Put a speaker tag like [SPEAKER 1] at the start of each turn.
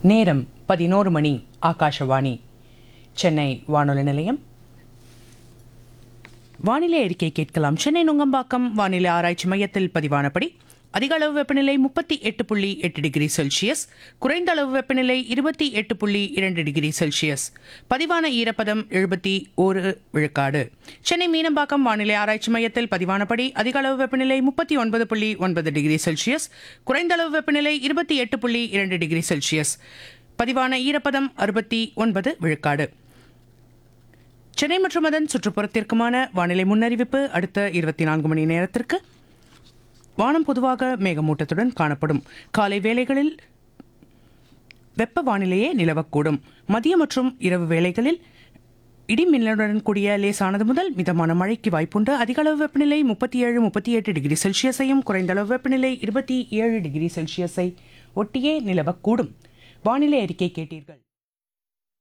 [SPEAKER 1] நேரம் பதினோரு மணி ஆகாஷவாணி சென்னை வானொலி நிலையம் வானிலை அறிக்கை கேட்கலாம் சென்னை நுங்கம்பாக்கம் வானிலை ஆராய்ச்சி மையத்தில் பதிவானபடி அதிக அளவு வெப்பநிலை முப்பத்தி எட்டு புள்ளி எட்டு டிகிரி செல்சியஸ் குறைந்த அளவு வெப்பநிலை இருபத்தி எட்டு புள்ளி இரண்டு டிகிரி செல்சியஸ் பதிவான ஈரப்பதம் எழுபத்தி ஒரு விழுக்காடு சென்னை மீனம்பாக்கம் வானிலை ஆராய்ச்சி மையத்தில் பதிவானபடி அதிக அளவு வெப்பநிலை முப்பத்தி ஒன்பது புள்ளி ஒன்பது டிகிரி செல்சியஸ் குறைந்த அளவு வெப்பநிலை இருபத்தி எட்டு புள்ளி இரண்டு டிகிரி செல்சியஸ் பதிவான ஈரப்பதம் அறுபத்தி ஒன்பது விழுக்காடு சென்னை மற்றும் அதன் சுற்றுப்புறத்திற்குமான வானிலை முன்னறிவிப்பு அடுத்த இருபத்தி நான்கு மணி நேரத்திற்கு வானம் பொதுவாக மேகமூட்டத்துடன் காணப்படும் காலை வேளைகளில் வெப்ப வானிலையே நிலவக்கூடும் மதிய மற்றும் இரவு வேளைகளில் இடி மின்னலுடன் கூடிய லேசானது முதல் மிதமான மழைக்கு வாய்ப்புண்டு அதிக அளவு வெப்பநிலை முப்பத்தி ஏழு முப்பத்தி எட்டு டிகிரி செல்சியஸையும் குறைந்த அளவு வெப்பநிலை இருபத்தி ஏழு டிகிரி செல்சியஸை ஒட்டியே நிலவக்கூடும் வானிலை அறிக்கை கேட்டீர்கள்